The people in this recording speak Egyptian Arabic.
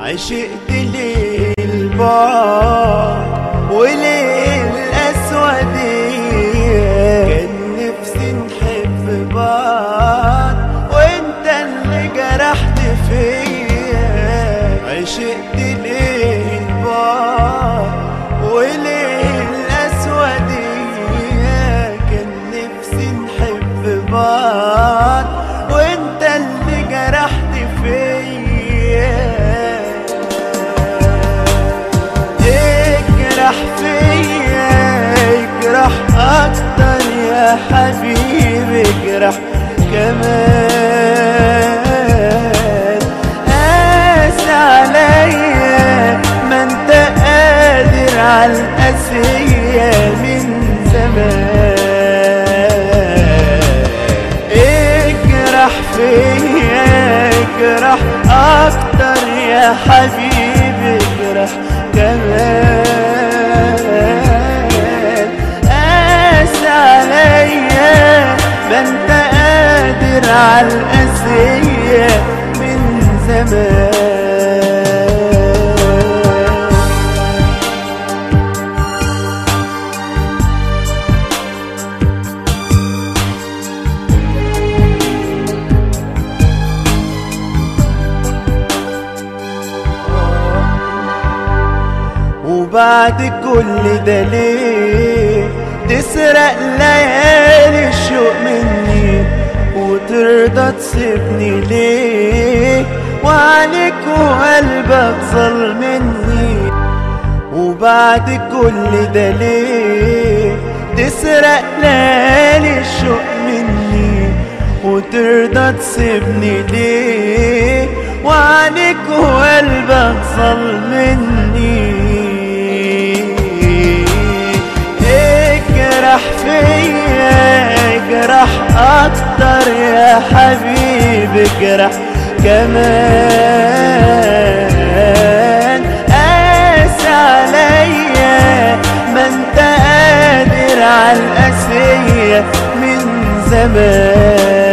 عشقت ليه البعد وليه الأسودية كان نفسي نحب بعض وانت اللي جرحت فيا عشقت ليه البعد وليه الأسودية كان نفسي نحب بعض وانت اللي جرحت فيا اجرح فيا اجرح اكتر يا حبيبي اجرح كمان قاس عليا ما انت قادر على القاسية من زمان اجرح فيا اجرح اكتر يا حبيبي اجرح كمان قاس عليا ما انت قادر على القاسية من زمان وبعد كل ده ليه تسرق ليالي الشوق مني وترضى تسيبني ليه وعليك وقلبك ظلمني وبعد كل ده ليه تسرق ليالي الشوق مني وترضى تسيبني ليه وعليك وقلبك ظلمني اجرح فيا اجرح اكتر يا حبيبي اجرح كمان قاس عليا ما انت قادر على القاسية من زمان